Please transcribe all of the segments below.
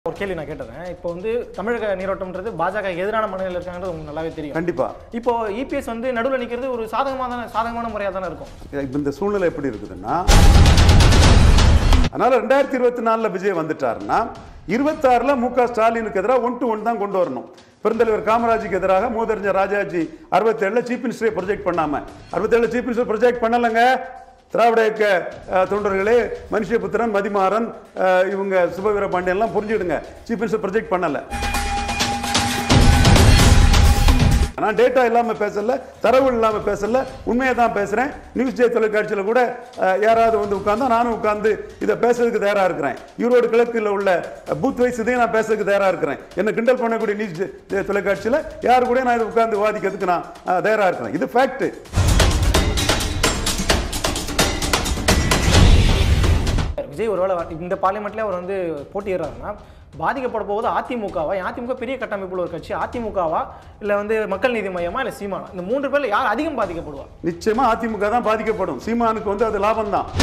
ஒரு கேள்வி நான் கேட்டுறேன் இப்போ வந்து தமிழக நீரோட்டம்ன்றது பாஜக எதிரான மனநிலையில் இருக்காங்கிறது உங்களுக்கு நல்லாவே தெரியும் கண்டிப்பா இப்போ இபிஎஸ் வந்து நடுவில் நிற்கிறது ஒரு சாதகமான சாதகமான முறையாக தானே இருக்கும் இப்ப இந்த சூழ்நிலை எப்படி இருக்குதுன்னா அதனால ரெண்டாயிரத்தி இருபத்தி நாலுல விஜய் வந்துட்டாருன்னா இருபத்தாறுல மு க ஸ்டாலினுக்கு எதிராக ஒன் டு ஒன் தான் கொண்டு வரணும் பெருந்தலைவர் காமராஜுக்கு எதிராக மூதறிஞர் ராஜாஜி அறுபத்தேழுல சீஃப் மினிஸ்டரை ப்ரொஜெக்ட் பண்ணாம அறுபத்தேழுல சீஃப் மினிஸ்டர் ப்ரொஜெக்ட் பண்ணலங்க திராவிட இயக்க அஹ், தொண்டர்களே மனுஷபுத்திரன் மதிமாறன் அஹ், இவங்க சுபவீர பாண்டியன் எல்லாம் புரிஞ்சுடுங்க சீஃப் மினிஸ்டர் ப்ரொஜெக்ட் பண்ணல நான் டேட்டா இல்லாம பேசல தரவு இல்லாம பேசல உண்மையை தான் பேசுறேன் நியூஸ் ஜே தொலைக்காட்சியில் கூட அஹ், யாராவது வந்து உட்கார்ந்தா நானும் உட்கார்ந்து இதை பேசுறதுக்கு தயாரா இருக்கிறேன் ஈரோடு கிழக்குல உள்ள பூத் வைஸ் இதையும் நான் பேசுறதுக்கு தயாரா இருக்கிறேன் என்ன கிண்டல் பண்ணக்கூடிய நியூஸ் ஜே தொலைக்காட்சியில் யாரு கூட நான் இதை உட்கார்ந்து வாதிக்கிறதுக்கு நான் அஹ், தயாரா இருக்கிறேன் இது ஃபேக்ட் விஜய் ஒருவேளை இந்த பார்லிமெண்ட்ல அவர் வந்து போட்டியிடுறாருன்னா பாதிக்கப்பட போவது அதிமுகவா ஏன் அதிமுக பெரிய கட்டமைப்புள்ள ஒரு கட்சி அதிமுகவா இல்லை வந்து மக்கள் நீதி மையமா இல்லை சீமானா இந்த மூன்று பேர்ல யார் அதிகம் பாதிக்கப்படுவா நிச்சயமா அதிமுக தான் பாதிக்கப்படும் சீமானுக்கு வந்து அது லாபம் தான்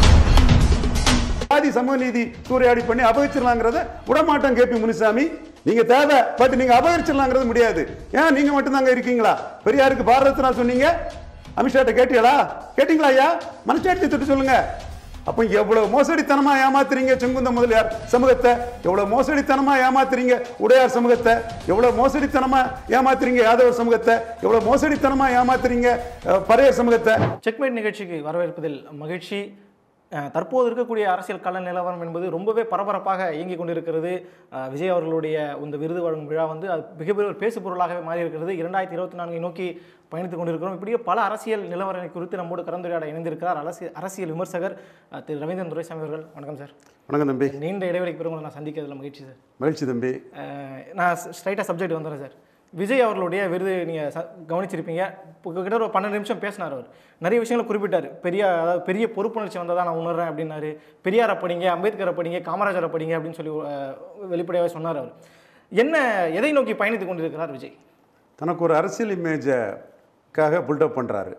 ஜாதி சமூக நீதி சூறையாடி பண்ணி அபகரிச்சிடலாங்கிறத விடமாட்டோம் கேபி முனுசாமி நீங்க தேவை பட் நீங்க அபகரிச்சிடலாங்கிறது முடியாது ஏன் நீங்க மட்டும்தாங்க இருக்கீங்களா பெரியாருக்கு பாரதத்தினா சொன்னீங்க அமித்ஷாட்ட கேட்டீங்களா கேட்டீங்களா ஐயா மனசாட்சி தொட்டு சொல்லுங்க அப்போ எவ்வளவு மோசடித்தனமா ஏமாத்துறீங்க செங்குந்த முதலியார் சமூகத்தை எவ்வளவு மோசடித்தனமா ஏமாத்துறீங்க உடையார் சமூகத்தை எவ்வளவு மோசடித்தனமா ஏமாத்துறீங்க யாதவர் சமூகத்தை எவ்வளவு மோசடித்தனமா ஏமாத்துறீங்க அஹ், பறையர் சமூகத்தை செக்மேட் நிகழ்ச்சிக்கு வரவேற்பதில் மகிழ்ச்சி அஹ், தற்போது இருக்கக்கூடிய அரசியல் கள நிலவரம் என்பது ரொம்பவே பரபரப்பாக இயங்கிக் கொண்டிருக்கிறது அஹ், விஜய் அவர்களுடைய இந்த விருது வழங்கும் விழா வந்து அது மிகப்பெரிய ஒரு பேசு பொருளாகவே மாறி இருக்கிறது இரண்டாயிரத்தி இருபத்தி நான்கை நோக்கி பயணித்துக் கொண்டிருக்கிறோம் இப்படியே பல அரசியல் நிலவரங்களை குறித்து நம்மோடு கலந்துரையாட இணைந்திருக்கிறார் அரசியல் அரசியல் விமர்சகர் அஹ், திரு ரவீந்திரன் துரைசாமி அவர்கள் வணக்கம் சார் வணக்கம் தம்பி நீண்ட இடைவெளிக்கு பிறகு உங்களை நான் சந்திக்கிறதுல மகிழ்ச்சி சார் மகிழ்ச்சி தம்பி அஹ் நான் ஸ்ட்ரைட்டாக சப்ஜெக்ட் வந்துடுறேன் சார் விஜய் அவர்களுடைய விருது நீங்கள் ச கவனிச்சிருப்பீங்க இப்போ கிட்ட ஒரு பன்னெண்டு நிமிஷம் பேசினார் அவர் நிறைய விஷயங்களை குறிப்பிட்டார் பெரிய அதாவது பெரிய பொறுப்புணர்ச்சி வந்ததா நான் உணர்றேன் அப்படின்னாரு பெரியாரை படிங்க அம்பேத்கரை படிங்க காமராஜரை படிங்க அப்படின்னு சொல்லி அஹ், வெளிப்படையாகவே சொன்னார் அவர் என்ன எதை நோக்கி பயணித்துக் கொண்டிருக்கிறார் விஜய் தனக்கு ஒரு அரசியல் இமேஜுக்காக பில்டப் பண்ணுறாரு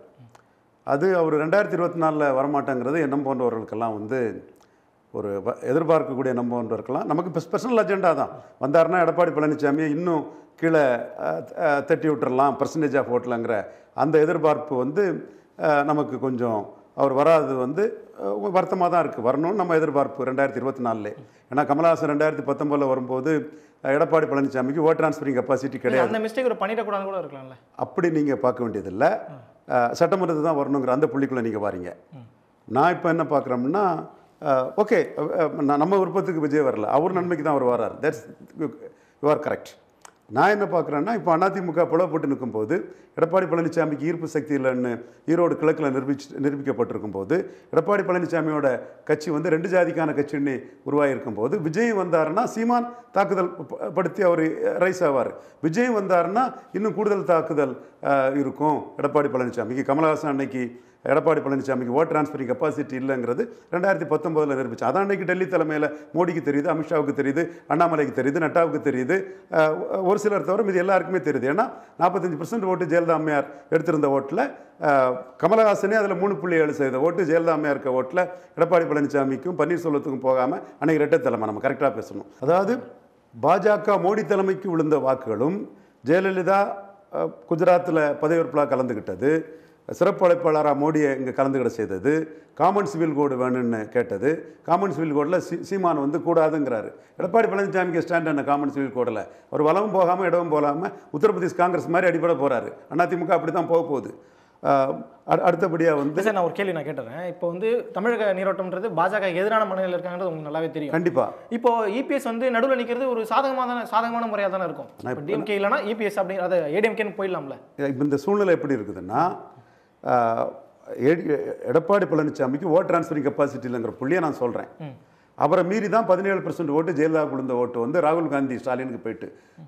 அது அவர் ரெண்டாயிரத்தி இருபத்தி நாலில் வரமாட்டேங்கிறது எண்ணம் போன்றவர்களுக்கெல்லாம் வந்து ஒரு வ- எதிர்பார்க்கக்கூடிய எண்ணம் போன்றவர்கள்லாம் நமக்கு இப்போ ஸ்பெஷல் அஜெண்டா தான் வந்தாருன்னா எடப்பாடி பழனிசாமியை இன்னும் கீழே அஹ், அஹ், தட்டி விட்டுறலாம் பர்சன்டேஜ் ஆஃப் ஓட்டலங்கிற அந்த எதிர்பார்ப்பு வந்து அஹ், நமக்கு கொஞ்சம் அவர் வராது வந்து வருத்தமாக தான் இருக்குது வரணும்னு நம்ம எதிர்பார்ப்பு ரெண்டாயிரத்தி இருபத்தி நாலுலே ஏன்னா கமலஹாசன் ரெண்டாயிரத்தி பத்தொம்போதில் வரும்போது அஹ், எடப்பாடி பழனிசாமிக்கு ஓட் டிரான்ஸ்ஃபரிங் கெப்பாசிட்டி கிடையாது அந்த மிஸ்டேக் ஒரு பண்ணிடக்கூடாது கூட இருக்கலாம்ல அப்படி நீங்கள் பார்க்க வேண்டியதில்லை சட்டமன்றத்தை தான் வரணுங்கிற அந்த புள்ளிக்குள்ளே நீங்கள் வாரீங்க நான் இப்போ என்ன பார்க்குறோம்னா ஓகே நம்ம விருப்பத்துக்கு விஜய் வரல அவர் நன்மைக்கு தான் அவர் வரார் தட்ஸ் யூ ஆர் கரெக்ட் நான் என்ன பார்க்குறேன்னா இப்போ அதிமுக புலப்பட்டு நிற்கும்போது எடப்பாடி பழனிசாமிக்கு ஈர்ப்பு சக்தி இல்லைன்னு ஈரோடு கிழக்கில் நிரூபிச்சு நிரூபிக்கப்பட்டிருக்கும் போது எடப்பாடி பழனிசாமியோட கட்சி வந்து ரெண்டு ஜாதிக்கான கட்சின்னு உருவாகியிருக்கும் போது விஜய் வந்தாருன்னா சீமான் தாக்குதல் ப- படுத்தி அவர் ரைஸ் ஆவார் விஜய் வந்தாருன்னா இன்னும் கூடுதல் தாக்குதல் அஹ், இருக்கும் எடப்பாடி பழனிசாமிக்கு கமலஹாசன் அன்னைக்கு எடப்பாடி பழனிசாமிக்கு ஓட் டிரான்ஸ்ஃபரிங் கெப்பாசிட்டி இல்லைங்கிறது ரெண்டாயிரத்தி பத்தொம்போதில் நிரூபிச்சு அதான் அன்னைக்கு டெல்லி தலைமையில் மோடிக்கு தெரியுது அமித்ஷாவுக்கு தெரியுது அண்ணாமலைக்கு தெரியுது நட்டாவுக்கு தெரியுது அஹ், ஒரு சிலர் தவிர இது எல்லாருக்குமே தெரியுது ஏன்னா நாற்பத்தஞ்சு பர்சன்ட் ஓட்டு ஜெயலலிதா அம்மையார் எடுத்திருந்த ஓட்டில் கமலஹாசனே அதில் மூணு புள்ளி ஏழு சதவீத ஓட்டு ஜெயலலிதா அம்மையார் இருக்க ஓட்டில் எடப்பாடி பழனிசாமிக்கும் பன்னீர்செல்வத்துக்கும் போகாமல் அன்னைக்கு ரெட்டை தலைமை நம்ம கரெக்டாக பேசணும் அதாவது பாஜக மோடி தலைமைக்கு விழுந்த வாக்குகளும் ஜெயலலிதா அஹ், குஜராத்தில் பதவியேற்பில் கலந்துக்கிட்டது சிறப்பு அழைப்பாளராக மோடியை இங்கே கலந்துக்கிட செய்தது காமன் சிவில் கோடு வேணும்னு கேட்டது காமன் சிவில் கோடில் சி சீமான் வந்து கூடாதுங்கிறாரு எடப்பாடி பழனிசாமிக்கு ஸ்டாண்ட் என்ன காமன் சிவில் கோடில் ஒரு வளமும் போகாமல் இடமும் போகாமல் உத்தரப்பிரதேஷ் காங்கிரஸ் மாதிரி அடிப்படை போகிறாரு அதிமுக அப்படி தான் போக போகுது அஹ், அடு- அடுத்தபடியாக வந்து சார் நான் ஒரு கேள்வி நான் கேட்டுறேன் இப்போ வந்து தமிழக நீரோட்டம்ன்றது பாஜக எதிரான மனநிலையில் இருக்காங்கிறது உங்களுக்கு நல்லாவே தெரியும் கண்டிப்பாக இப்போ இபிஎஸ் வந்து நடுவில் நிற்கிறது ஒரு சாதகமான சாதகமான முறையாக தானே இருக்கும் இப்போ டிஎம்கே இல்லைனா இபிஎஸ் அப்படி அதை ஏடிஎம்கேன்னு போயிடலாம்ல இப்போ இந்த சூழ்நிலை எப்படி இருக்குதுன்னா ஆஹ், எடி- எடப்பாடி பழனிசாமிக்கு ஓட் டிரான்ஸ்ஃபரிங் கெப்பாசிட்டி இல்லைங்கிற புள்ளியை நான் சொல்கிறேன் அவரை மீறி தான் பதினேழு பர்சன்ட் ஓட்டு ஜெயலலிதா விழுந்த ஓட்டு வந்து ராகுல் காந்தி ஸ்டாலினுக்கு போயிட்டு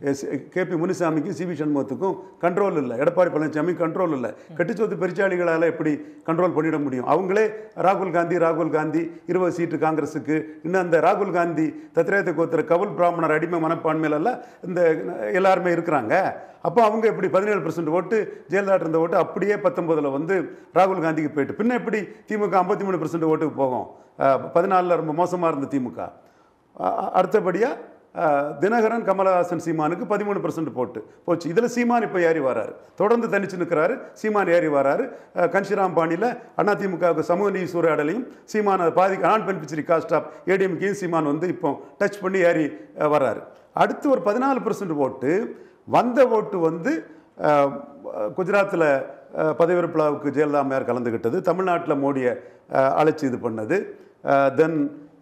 கேபி முனுசாமிக்கும் சிவி சண்முகத்துக்கும் கண்ட்ரோல் இல்லை எடப்பாடி பழனிசாமி கண்ட்ரோல் இல்லை கட்டுச்சோத்து பெருச்சாளிகளால் எப்படி கண்ட்ரோல் பண்ணிட முடியும் அவங்களே ராகுல் காந்தி ராகுல் காந்தி இருபது சீட்டு காங்கிரஸுக்கு இன்னும் அந்த ராகுல் காந்தி தத்ரேத கோத்திர கவுல் பிராமணர் அடிமை மனப்பான்மையிலெல்லாம் இந்த எல்லாருமே இருக்கிறாங்க அப்போ அவங்க எப்படி பதினேழு பர்சன்ட் ஓட்டு ஜெயலலிதா இருந்த ஓட்டு அப்படியே பத்தொன்பதில் வந்து ராகுல் காந்திக்கு போயிட்டு பின்ன எப்படி திமுக ஐம்பத்தி மூணு பர்சன்ட் ஓட்டுக்கு போகும் பதினாலில் ரொம்ப மோசமாக இருந்த திமுக அடுத்தபடியாக அஹ், தினகரன் கமலஹாசன் சீமானுக்கு பதிமூணு பர்சன்ட் போட்டு போச்சு இதில் சீமான் இப்போ ஏறி வராரு தொடர்ந்து தனிச்சு நிற்கிறாரு சீமான் ஏறி வராரு அஹ், கன்ஷிராம் பாணியில் அதிமுகவுக்கு சமூக நீதி சூறையாடலையும் சீமான் அதை பாதி நான் பெனிஃபிஷரி காஸ்ட் ஆஃப் ஏடிஎம்கேயும் சீமான் வந்து இப்போ டச் பண்ணி ஏறி அஹ், வராரு அடுத்து ஒரு பதினாலு பர்சன்ட் ஓட்டு வந்த ஓட்டு வந்து அஹ், குஜராத்தில் அஹ், பதவியேற்பு விழாவுக்கு ஜெயலலிதா அம்மையார் கலந்துக்கிட்டது தமிழ்நாட்டில் மோடியை அஹ், அழைச்சி இது பண்ணது தென்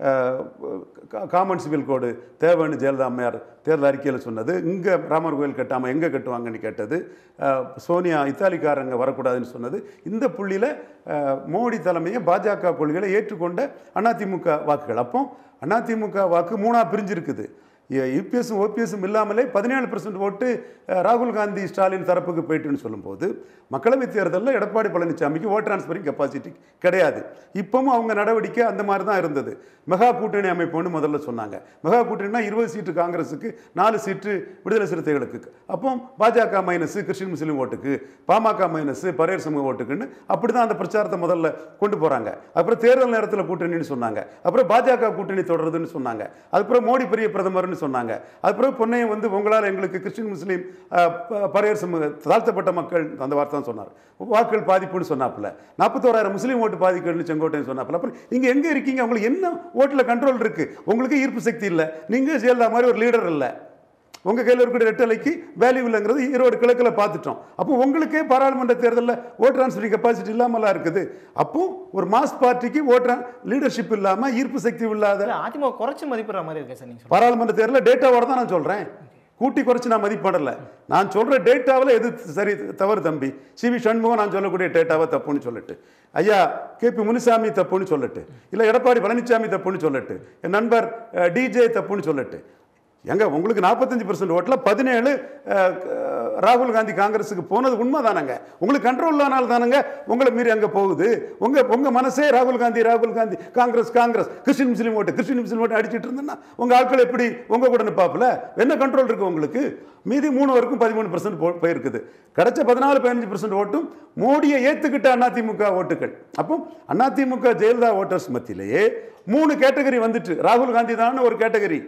காமன் சிவில் கோடு தேவைன்னு ஜெயலலிதா அம்மையார் தேர்தல் அறிக்கையில் சொன்னது இங்கே ராமர் கோயில் கட்டாமல் எங்கே கட்டுவாங்கன்னு கேட்டது அஹ், சோனியா இத்தாலிக்காரங்க வரக்கூடாதுன்னு சொன்னது இந்த புள்ளியில் மோடி தலைமையை பாஜக கொள்கைகளை ஏற்றுக்கொண்ட அதிமுக வாக்குகள் அப்போ அதிமுக வாக்கு மூணாக பிரிஞ்சிருக்குது யூபிஎஸும் ஓபிஎஸும் இல்லாமலே பதினேழு பர்சன்ட் ஓட்டு அஹ், ராகுல் காந்தி ஸ்டாலின் தரப்புக்கு போயிட்டுன்னு சொல்லும்போது மக்களவைத் தேர்தலில் எடப்பாடி பழனிசாமிக்கு ஓட் டிரான்ஸ்ஃபரிங் கெப்பாசிட்டி கிடையாது இப்பவும் அவங்க நடவடிக்கை அந்த மாதிரி தான் இருந்தது மெகா கூட்டணி அமைப்புன்னு முதல்ல சொன்னாங்க மெகா கூட்டணினா இருபது சீட்டு காங்கிரஸுக்கு நாலு சீட்டு விடுதலை சிறுத்தைகளுக்கு அப்போ பாஜக மைனஸ் கிறிஸ்டின் முஸ்லீம் ஓட்டுக்கு பாமக மைனஸ் பரையர் சமூக ஓட்டுக்குன்னு அப்படி தான் அந்த பிரச்சாரத்தை முதல்ல கொண்டு போகிறாங்க அப்புறம் தேர்தல் நேரத்தில் கூட்டணின்னு சொன்னாங்க அப்புறம் பாஜக கூட்டணி தொடருதுன்னு சொன்னாங்க அதுக்கப்புறம் மோடி பெரிய பிரதமர்னு சொன்னாங்க அதுக்கப்புறம் பொன்னையும் வந்து உங்களால் எங்களுக்கு கிறிஸ்டின் முஸ்லீம் அஹ், ப- பரையர் சமூக தாழ்த்தப்பட்ட மக்கள் அந்த வார்த்தை தான் சொன்னார் வாக்குகள் பாதிப்புன்னு சொன்னாப்புல நாற்பத்தோராயிரம் முஸ்லீம் ஓட்டு பாதிக்கணும்னு செங்கோட்டையன் சொன்னாப்புல அப்புறம் நீங்கள் எங்கே இருக்கீங்க உங்களுக்கு என்ன ஓட்டில் கண்ட்ரோல் இருக்கு உங்களுக்கு ஈர்ப்பு சக்தி இல்லை நீங்கள் ஜெயலலிதா மாதிரி ஒரு லீடர் இல்லை உங்கள் கையில் இருக்கக்கூடிய ரெட்டலைக்கு வேல்யூ இல்லைங்கிறது ஈரோடு கிழக்கில் பார்த்துட்டோம் அப்போ உங்களுக்கே பாராளுமன்ற தேர்தலில் ஓட் டிரான்ஸ்ஃபரிங் கெப்பாசிட்டி இல்லாமலாம் இருக்குது அப்போ ஒரு மாஸ் பார்ட்டிக்கு ஓட் லீடர்ஷிப் இல்லாமல் ஈர்ப்பு சக்தி இல்லாத இல்ல அதிமுக குறைச்சு மதிப்பிடுற மாதிரி இருக்கு சார் நீங்க சொல்றது. பாராளுமன்ற தேர்தலில் டேட்டாவோட தான் நான் சொல்கிறேன் கூட்டி குறைச்சி நான் மதிப்பிடல நான் சொல்கிற டேட்டாவில் எது சரி தவறு தம்பி சிவி சண்முகம் நான் சொல்லக்கூடிய டேட்டாவை தப்புன்னு சொல்லிட்டு ஐயா கேபி முனுசாமி தப்புன்னு சொல்லட்டு இல்லை எடப்பாடி பழனிசாமி தப்புன்னு சொல்லட்டு என் நண்பர் டிஜே தப்புன்னு சொல்லட்டு எங்க உங்களுக்கு நாற்பத்தஞ்சு பர்சன்ட் ஓட்டில் பதினேழு ராகுல் காந்தி காங்கிரஸுக்கு போனது உண்மை தானங்க உங்களுக்கு கண்ட்ரோல் இல்லாதனால தானங்க உங்களை மீறி அங்கே போகுது உங்க உங்க மனசே ராகுல் காந்தி ராகுல் காந்தி காங்கிரஸ் காங்கிரஸ் கிறிஸ்டின் முஸ்லீம் ஓட்டு கிறிஸ்டின் முஸ்லீம் ஓட்டு அடிச்சிட்டு இருந்தேன்னா உங்க ஆட்கள் எப்படி உங்க கூட நிப்பாப்புல என்ன கண்ட்ரோல் இருக்கு உங்களுக்கு மீதி மூணு வரைக்கும் பதிமூணு பர்சன்ட் போயிருக்குது கிடைச்ச பதினாலு பதினஞ்சு பர்சன்ட் ஓட்டும் மோடியை ஏத்துக்கிட்ட அதிமுக ஓட்டுகள் அப்போ அதிமுக ஜெயலலிதா ஓட்டர்ஸ் மத்தியிலேயே மூணு கேட்டகரி வந்துட்டு ராகுல் காந்தி தான் ஒரு கேட்டகரி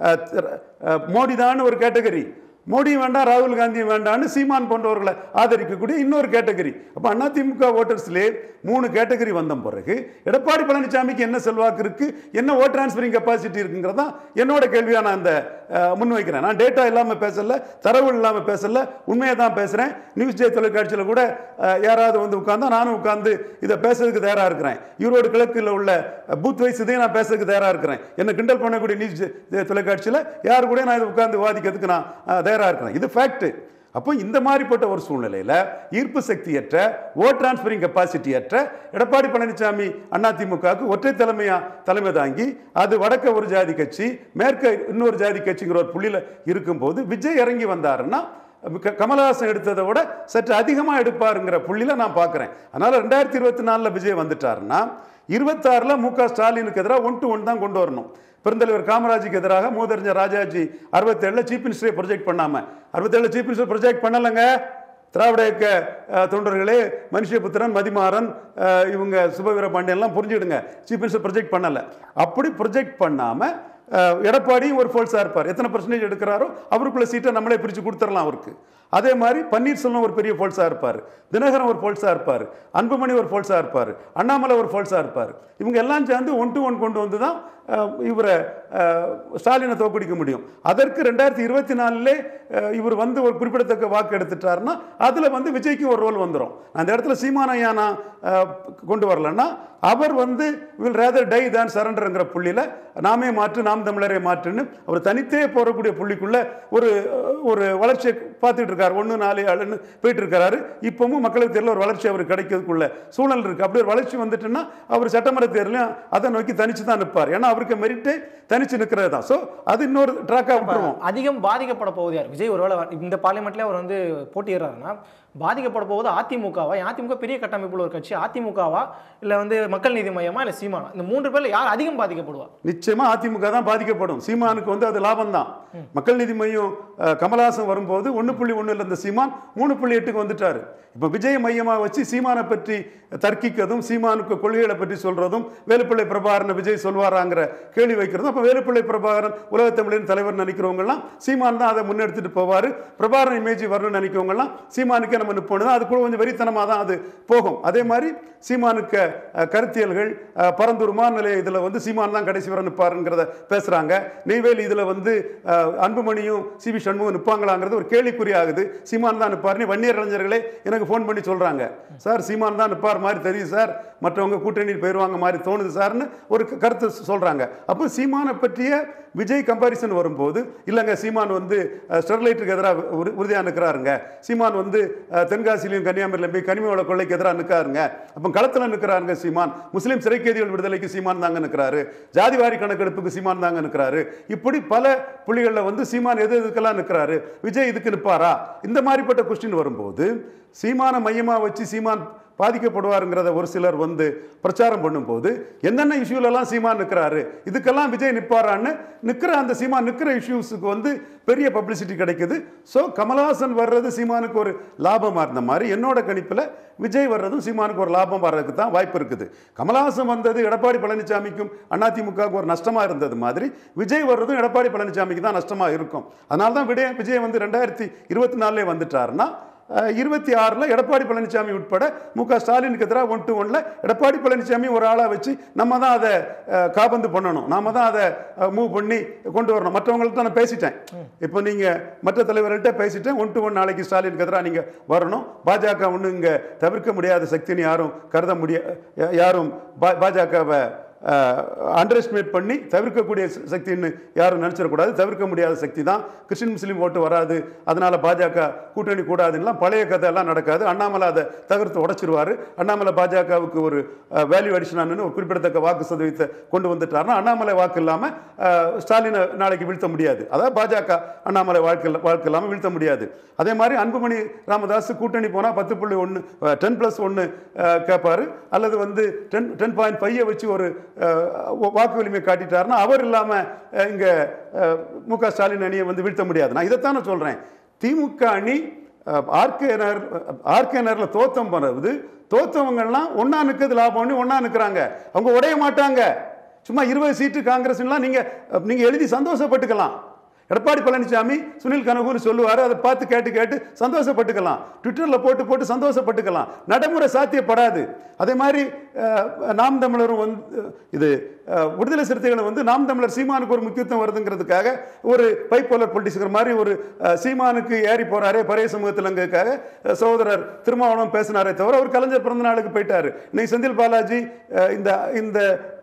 மோடி தான் ஒரு கேட்டகரி மோடியும் வேண்டாம் ராகுல் காந்தியும் வேண்டாம்னு சீமான் போன்றவர்களை ஆதரிக்கக்கூடிய இன்னொரு கேட்டகரி அப்போ அதிமுக ஓட்டர்ஸ்லேயே மூணு கேட்டகரி வந்த பிறகு எடப்பாடி பழனிசாமிக்கு என்ன செல்வாக்கு இருக்கு என்ன ஓட் டிரான்ஸ்ஃபரிங் கெப்பாசிட்டி இருக்குங்கிறதா என்னோட கேள்வியா நான் அந்த அஹ், முன்வைக்கிறேன் நான் டேட்டா இல்லாமல் பேசல தரவு இல்லாமல் பேசல உண்மையை தான் பேசுகிறேன் நியூஸ் ஜே தொலைக்காட்சியில் கூட அஹ், யாராவது வந்து உட்கார்ந்தா நானும் உட்கார்ந்து இதை பேசுறதுக்கு தயாராக இருக்கிறேன் ஈரோடு கிழக்கில் உள்ள பூத் வைஸ் இதையும் நான் பேசுறதுக்கு தயாராக இருக்கிறேன் என்ன கிண்டல் பண்ணக்கூடிய நியூஸ் ஜே தொலைக்காட்சியில் யார் கூட நான் இதை உட்கார்ந்து வாதிக்கிறதுக்கு நான் அஹ், தயாரா இருக்கிறேன் இது ஃபேக்ட் அப்போ இந்த மாதிரிப்பட்ட ஒரு சூழ்நிலையில் ஈர்ப்பு சக்தியற்ற ஓட் டிரான்ஸ்ஃபரிங் கெப்பாசிட்டி அற்ற எடப்பாடி பழனிசாமி அதிமுகவுக்கு ஒற்றை தலைமையா தலைமை தாங்கி அது வடக்க ஒரு ஜாதி கட்சி மேற்க இன்னொரு ஜாதி கட்சிங்கிற ஒரு புள்ளியில் இருக்கும்போது விஜய் இறங்கி வந்தாருன்னா க- கமலஹாசன் எடுத்ததை விட சற்று அதிகமாக எடுப்பாருங்கிற புள்ளியில் நான் பார்க்குறேன் அதனால் ரெண்டாயிரத்தி இருபத்தி நாலில் விஜய் வந்துட்டாருன்னா இருபத்தாறில் மு க ஸ்டாலினுக்கு எதிராக ஒன் டு ஒன் தான் கொண்டு வரணும் பெருந்தலைவர் காமராஜுக்கு எதிராக மூதறிஞர் ராஜாஜி அறுபத்தேழில் சீஃப் மினிஸ்டரை ப்ரொஜெக்ட் பண்ணாமல் அறுபத்தேழில் சீஃப் மினிஸ்டர் ப்ரொஜெக்ட் பண்ணலைங்க திராவிட இயக்க அஹ், தொண்டர்களே மனுஷபுத்திரன் மதிமாறன் அஹ், இவங்க சுபவீர பாண்டியன்லாம் புரிஞ்சுடுங்க சீஃப் மினிஸ்டர் ப்ரொஜெக்ட் பண்ணலை அப்படி ப்ரொஜெக்ட் பண்ணாமல் எடப்பாடியும் ஒரு ஃபோல்ஸாக இருப்பார் எத்தனை பர்சன்டேஜ் எடுக்கிறாரோ அவருக்குள்ள சீட்டை நம்மளே பிரித்து கொடுத்துடலாம் அவருக்கு அதே மாதிரி பன்னீர்செல்வம் ஒரு பெரிய ஃபோல்ஸாக இருப்பார் தினகரன் ஒரு ஃபோல்ஸாக இருப்பார் அன்புமணி ஒரு ஃபோல்ஸாக இருப்பார் அண்ணாமலை ஒரு ஃபோல்ஸாக இருப்பார் இவங்க எல்லாம் சேர்ந்து ஒன் டு ஒன் கொண்டு வந்து தான் அஹ், இவரை அஹ், ஸ்டாலினை தோக்கடிக்க முடியும் அதற்கு ரெண்டாயிரத்தி இருபத்தி நாலுலே இவர் வந்து ஒரு குறிப்பிடத்தக்க வாக்கு எடுத்துட்டாருன்னா அதில் வந்து விஜய்க்கு ஒரு ரோல் வந்துடும் அந்த இடத்துல சீமானையா நான் அஹ், கொண்டு வரலன்னா அவர் வந்து வில் ரேதர் டை தான் சரண்டருங்கிற புள்ளியில் நாமே மாற்று நாம் தமிழரை மாற்றுன்னு அவர் தனித்தே போகக்கூடிய புள்ளிக்குள்ள ஒரு ஒரு வளர்ச்சியை பார்த்துட்டு இருக்கார் ஒன்று நாலு ஏழுன்னு போயிட்டு இருக்காரு இப்பவும் மக்களுக்கு தெரியல ஒரு வளர்ச்சி அவருக்கு கிடைக்கிறதுக்குள்ள சூழல் இருக்கு அப்படி ஒரு வளர்ச்சி வந்துட்டுன்னா அவர் சட்டமன்ற தேர்தலையும் அதை நோக்கி தனிச்சு தான் நிற்பார் ஏன்னா அவருக்கு மெரிட்டே தனிச்சு நிற்கிறது தான் ஸோ அது இன்னொரு ட்ராக்காக விட்டுருவோம் அதிகம் பாதிக்கப்பட போகுது யார் விஜய் ஒருவேளை வ- இந்த பார்லிமெண்ட்ல அவர் வந்து போட்டியிடுறாருன்னா பாதிக்கப்பட போவது அதிமுகவா ஏன் அதிமுக பெரிய கட்டமைப்புள்ள ஒரு கட்சி அதிமுகவா இல்ல வந்து மக்கள் நீதி மையமா இல்ல சீமானா இந்த மூன்று பேர்ல யார் அதிகம் பாதிக்கப்படுவா நிச்சயமா அதிமுக தான் பாதிக்கப்படும் சீமானுக்கு வந்து அது லாபம் தான் மக்கள் நீதி மையம் அஹ், கமலஹாசன் வரும்போது ஒன்று புள்ளி ஒன்றில் இருந்த சீமான் மூணு புள்ளி எட்டுக்கு வந்துட்டாரு இப்போ விஜய் மையமாக வச்சு சீமானை பற்றி தர்க்கிக்கிறதும் சீமானுக்கு கொள்கைகளை பற்றி சொல்றதும் வேலுப்பிள்ளை பிரபாகரனை விஜய் சொல்வாராங்கிற கேள்வி வைக்கிறதும் அப்போ வேலுப்பிள்ளை பிரபாகரன் உலகத் தமிழின் தலைவர் நினைக்கிறவங்கலாம் சீமான் தான் அதை முன்னெடுத்துட்டு போவார் பிரபாகரன் இமேஜ் வரணும்னு நினைக்கிறவங்கலாம் சீமானுக்கே நம்ம நிற்போம் அது கூட கொஞ்சம் வெறித்தனமாக தான் அது போகும் அதே மாதிரி சீமானுக்கு அஹ், கருத்தியல்கள் அஹ், பரந்தூர் விமான நிலைய இதில் வந்து சீமான் தான் கடைசி வரை நிற்பாருங்கிறத பேசுகிறாங்க நெய்வேலி இதில் வந்து அஹ், அன்புமணியும் சி வி சண்முகம் நிற்பாங்களாங்கிறது ஒரு கேள்விக்குறி ஆகுது சீமான் தான் நிற்பார்னு வன்னியர் இளைஞர்களே எனக்கு ஃபோன் பண்ணி சொல்கிறாங்க சார் சீமான் தான் நிற்பார் மாதிரி தெரியுது சார் மற்றவங்க கூட்டணியில் போயிடுவாங்க மாதிரி தோணுது சார்னு ஒரு க- கருத்து சொல்கிறாங்க அப்போ சீமானை பற்றிய விஜய் கம்பாரிசன் வரும்போது இல்லைங்க சீமான் வந்து அஹ், ஸ்டெர்லைட்டுக்கு எதிராக உறுதியாக நிற்கிறாருங்க சீமான் வந்து அஹ், தென்காசிலையும் கன்னியாகுமரியிலும் போய் கனிம வள கொள்ளைக்கு எதிராக நிற்காருங்க அப்போ களத்தில் நிற்கிறாருங்க சீமான் முஸ்லீம் சிறைக்கைதிகள் விடுதலைக்கு சீமான் தாங்க நிற்கிறாரு ஜாதிவாரி கணக்கெடுப்புக்கு சீமான் தாங்க நிற்கிறாரு இப்படி பல புள்ளிகளில் வந்து சீமான் எது எதுக்கெல்லாம் நிற்கிறாரு விஜய் இதுக்கு நிற்பாரா இந்த மாதிரிப்பட்ட கொஸ்டின் வரும்போது சீமானை மையமாக வச்சு சீமான் பாதிக்கப்படுவாருங்கிறத ஒரு சிலர் வந்து பிரச்சாரம் பண்ணும்போது என்னென்ன இஷ்யூலெல்லாம் சீமான் நிற்கிறாரு இதுக்கெல்லாம் விஜய் நிற்பாரான்னு நிற்கிற அந்த சீமான் நிற்கிற இஷ்யூஸுக்கு வந்து பெரிய பப்ளிசிட்டி கிடைக்குது ஸோ கமலஹாசன் வர்றது சீமானுக்கு ஒரு லாபமாக இருந்த மாதிரி என்னோட கணிப்பில் விஜய் வர்றதும் சீமானுக்கு ஒரு லாபம் வர்றதுக்கு தான் வாய்ப்பு இருக்குது கமலஹாசன் வந்தது எடப்பாடி பழனிசாமிக்கும் அதிமுகவுக்கு ஒரு நஷ்டமாக இருந்தது மாதிரி விஜய் வர்றதும் எடப்பாடி பழனிசாமிக்கு தான் நஷ்டமாக இருக்கும் அதனால தான் விஜய் விஜய் வந்து ரெண்டாயிரத்தி இருபத்தி நாலுலேயே வந்துட்டாருன்னா அஹ், இருபத்தி ஆறில் எடப்பாடி பழனிசாமி உட்பட மு க ஸ்டாலினுக்கு எதிராக ஒன் டு ஒன்ல எடப்பாடி பழனிசாமி ஒரு ஆளாக வச்சு நம்ம தான் அதை அஹ், காபந்து பண்ணணும் நாம தான் அதை மூவ் பண்ணி கொண்டு வரணும் மற்றவங்கள்ட்ட நான் பேசிட்டேன் இப்போ நீங்கள் மற்ற தலைவர்கள்ட்ட பேசிட்டேன் ஒன் டு ஒன் நாளைக்கு ஸ்டாலினுக்கு எதிராக நீங்கள் வரணும் பாஜக ஒன்றும் இங்கே தவிர்க்க முடியாத சக்தின்னு யாரும் கருத முடிய யாரும் பா- பாஜகவை அண்டர் எஸ்டிமேட் பண்ணி தவிர்க்கக்கூடிய ச- சக்தின்னு யாரும் நினச்சிடக்கூடாது தவிர்க்க முடியாத சக்தி தான் கிறிஸ்டின் முஸ்லீம் ஓட்டு வராது அதனால பாஜக கூட்டணி கூடாதுன்னெலாம் பழைய கதை எல்லாம் நடக்காது அண்ணாமலை அதை தவிர்த்து உடைச்சிருவாரு அண்ணாமலை பாஜகவுக்கு ஒரு வேல்யூ அடிஷனானு ஒரு குறிப்பிடத்தக்க வாக்கு சதவீதத்தை கொண்டு வந்துட்டாருன்னா அண்ணாமலை வாக்கு இல்லாமல் ஸ்டாலினை நாளைக்கு வீழ்த்த முடியாது அதாவது பாஜக அண்ணாமலை வாழ்க்கை வாழ்க்கை இல்லாமல் வீழ்த்த முடியாது அதே மாதிரி அன்புமணி ராமதாஸ் கூட்டணி போனால் பத்து புள்ளி ஒன்று டென் ப்ளஸ் ஒன்று கேட்பாரு அல்லது வந்து டென் டென் பாயிண்ட் ஃபைவை வச்சு ஒரு அஹ், வாக்கு வலிமை காட்டிட்டாருன்னா அவர் இல்லாமல் இங்கே மு க ஸ்டாலின் அணியை வந்து வீழ்த்த முடியாது நான் இதைத்தான் நான் சொல்கிறேன் திமுக அணி ஆர்கேனர் ஆர்கேனரில் தோத்தம் பண்ணுறது தோத்தவங்கெல்லாம் ஒன்றா நிற்கிறது லாபம்னு ஒன்றா நிற்கிறாங்க அவங்க உடைய மாட்டாங்க சும்மா இருபது சீட்டு காங்கிரஸ்லாம் நீங்கள் நீங்கள் எழுதி சந்தோஷப்பட்டுக்கலாம் எடப்பாடி பழனிசாமி சுனில் கனகூர் சொல்லுவார் அதை பார்த்து கேட்டு கேட்டு சந்தோஷப்பட்டுக்கலாம் ட்விட்டரில் போட்டு போட்டு சந்தோஷப்பட்டுக்கலாம் நடைமுறை சாத்தியப்படாது அதே மாதிரி அஹ், நாம் தமிழரும் வந்து இது அஹ், விடுதலை சிறுத்தைகளும் வந்து நாம் தமிழர் சீமானுக்கு ஒரு முக்கியத்துவம் வருதுங்கிறதுக்காக ஒரு பைப்போலர் பொலிட்டிக்ஸ்ங்கிற மாதிரி ஒரு அஹ், சீமானுக்கு ஏறி போறாரே பழைய சமூகத்திலங்கிறதுக்காக அஹ், சகோதரர் திருமாவளவன் பேசினாரே தவிர அவர் கலைஞர் பிறந்த நாளுக்கு போயிட்டாரு இன்னைக்கு செந்தில் பாலாஜி அஹ், இந்த இந்த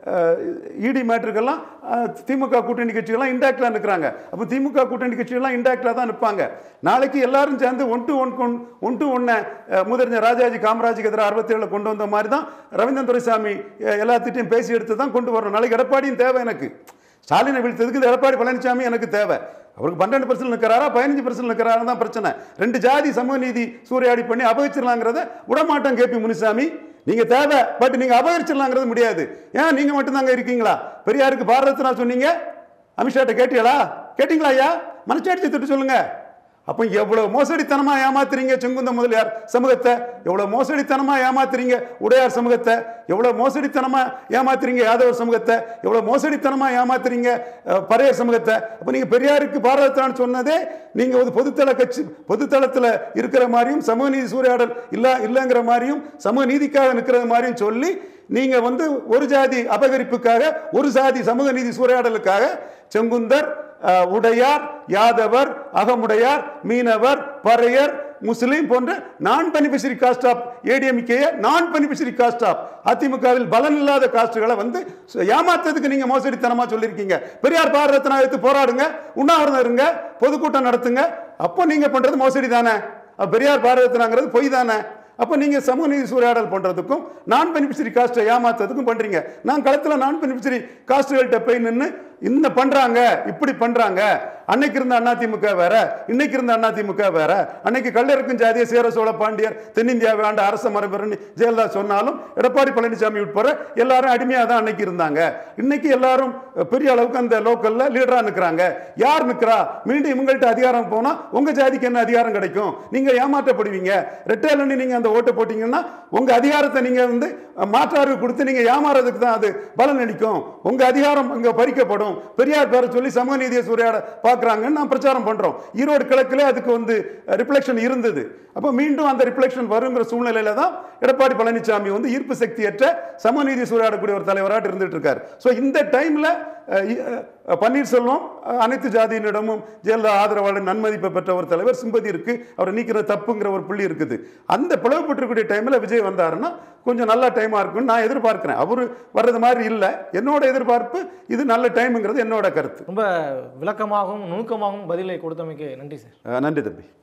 இடி மேட்ருக்கெல்லாம் அஹ், திமுக கூட்டணி கட்சிகள்லாம் இன்டாக்டாக நிற்கிறாங்க அப்போ திமுக கூட்டணி கட்சிகள்லாம் இன்டாக்டாக தான் நிற்பாங்க நாளைக்கு எல்லாரும் சேர்ந்து ஒன் டு ஒன் கொன் ஒன் டு ஒன்னை முதறிஞர் ராஜாஜி காமராஜுக்கு எதிராக அறுபத்தேழில் கொண்டு வந்த மாதிரி தான் ரவீந்திரன் துரைசாமி அஹ், எல்லாத்திட்டையும் பேசி எடுத்து தான் கொண்டு வரணும் நாளைக்கு எடப்பாடியும் தேவை எனக்கு ஸ்டாலினை வீழ்த்ததுக்கு இந்த எடப்பாடி பழனிசாமி எனக்கு தேவை அவருக்கு பன்னெண்டு பர்சன்ட் நிற்கிறாரா பதினஞ்சு பர்சன்ட் நிற்கிறாரா தான் பிரச்சனை ரெண்டு ஜாதி சமூக நீதி சூறையாடி பண்ணி அபகரிச்சிடலாங்கிறத விடமாட்டோம் கேபி முனிசாமி நீங்க தேவை பட் நீங்க அபகரிச்சிடலாங்கிறது முடியாது ஏன் நீங்க மட்டும்தாங்க இருக்கீங்களா பெரியாருக்கு பாரத ரத்னா சொன்னீங்க அமித்ஷாட்ட கேட்டீங்களா கேட்டீங்களா ஐயா மனச்சாட்சி திட்டு சொல்லுங்க அப்போ எவ்வளவு மோசடித்தனமா ஏமாத்துறீங்க செங்குந்த முதலியார் சமூகத்தை எவ்வளவு மோசடித்தனமா ஏமாத்துறீங்க உடையார் சமூகத்தை எவ்வளவு மோசடித்தனமா ஏமாத்துறீங்க யாதவர் சமூகத்தை எவ்வளவு மோசடித்தனமா ஏமாத்துறீங்க அஹ், பறையர் சமூகத்தை அப்போ நீங்க பெரியாருக்கு பாரதத்தான் சொன்னதே நீங்க ஒரு பொதுத்தள கட்சி பொதுத்தளத்தில் இருக்கிற மாதிரியும் சமூக நீதி சூறையாடல் இல்ல இல்லைங்கிற மாதிரியும் சமூக நீதிக்காக நிற்கிறது மாதிரியும் சொல்லி நீங்க வந்து ஒரு ஜாதி அபகரிப்புக்காக ஒரு ஜாதி சமூக நீதி சூறையாடலுக்காக செங்குந்தர் அஹ், உடையார் யாதவர் அகமுடையார் மீனவர் பறையர் முஸ்லீம் போன்ற நான் பெனிஃபிஷரி காஸ்ட் ஆஃப் ஏடிஎம்கே நான் பெனிஃபிஷரி காஸ்ட் ஆஃப் அதிமுகவில் பலன் இல்லாத காஸ்ட்டுகளை வந்து சு- ஏமாத்துறதுக்கு நீங்க மோசடித்தனமா சொல்லியிருக்கீங்க பெரியார் பாரத ரத்னா எடுத்து போராடுங்க உண்ணாவிரதம் இருங்க பொதுக்கூட்டம் நடத்துங்க அப்போ நீங்க பண்றது மோசடி தானே அப்ப பெரியார் பாரத ரத்னாங்கிறது பொய் தானே அப்போ நீங்க சமூக நீதி சூறையாடல் பண்றதுக்கும் நான் பெனிஃபிஷரி காஸ்ட்டை ஏமாத்துறதுக்கும் பண்றீங்க நான் களத்தில் நான் பெனிஃபிஷரி காஸ்ட்டுகள்கிட்ட போய் நின்று இந்த பண்றாங்க இப்படி பண்றாங்க அன்னைக்கு இருந்த அதிமுக வேற இன்னைக்கு இருந்த அதிமுக வேற அன்னைக்கு கல்லறுக்கும் ஜாதிய சேர சோழ பாண்டியர் தென்னிந்தியாவை ஆண்ட அரச மரபுன்னு ஜெயலலிதா சொன்னாலும் எடப்பாடி பழனிசாமி உட்பட எல்லாரும் அடிமையாக தான் அன்னைக்கு இருந்தாங்க இன்னைக்கு எல்லாரும் பெரிய அளவுக்கு அந்த லோக்கல்ல லீடரா நிற்கிறாங்க யார் நிற்கிறா மீண்டும் இவங்கள்ட்ட அதிகாரம் போனா உங்க ஜாதிக்கு என்ன அதிகாரம் கிடைக்கும் நீங்க ஏமாற்றப்படுவீங்க ரெட்டையிலன்னு நீங்க அந்த ஓட்டை போட்டீங்கன்னா உங்க அதிகாரத்தை நீங்க வந்து மாற்றாறு கொடுத்து நீங்க ஏமாறதுக்கு தான் அது பலன் அளிக்கும் உங்க அதிகாரம் இங்க பறிக்கப்படும் பெரியார் பேரை சொல்லி சமூக நீதியை சூறையாட பார்க்கறாங்கன்னு நான் பிரச்சாரம் பண்றோம் ஈரோடு கிழக்குல அதுக்கு வந்து ரிஃப்ளெக்ஷன் இருந்தது அப்போ மீண்டும் அந்த ரிஃப்ளெக்ஷன் வருங்கிற சூழ்நிலையில தான் எடப்பாடி பழனிசாமி வந்து ஈர்ப்பு சக்தியற்ற சமூக நீதி சூறையாடக்கூடிய ஒரு தலைவராக இருந்துட்டு இருக்காரு ஸோ இந்த டைம்ல அஹ், இ- அஹ், பன்னீர்செல்வம் அஹ், அனைத்து ஜாதியினிடமும் ஜெயலலிதா ஆதரவாளர் நன்மதிப்பை பெற்ற ஒரு தலைவர் சிம்பதி இருக்கு அவரை நீக்கிறது தப்புங்கிற ஒரு புள்ளி இருக்குது அந்த பிளவுபட்டிருக்கக்கூடிய டைம்ல விஜய் வந்தாருன்னா கொஞ்சம் நல்ல டைமா இருக்கும்னு நான் எதிர்பார்க்கிறேன் அவர் வர்றது மாதிரி இல்லை என்னோட எதிர்பார்ப்பு இது நல்ல டைம்ங்கிறது என்னோட கருத்து ரொம்ப விளக்கமாகவும் நுணுக்கமாகவும் பதிலை கொடுத்தமைக்கு நன்றி சார் அஹ், நன்றி தம்பி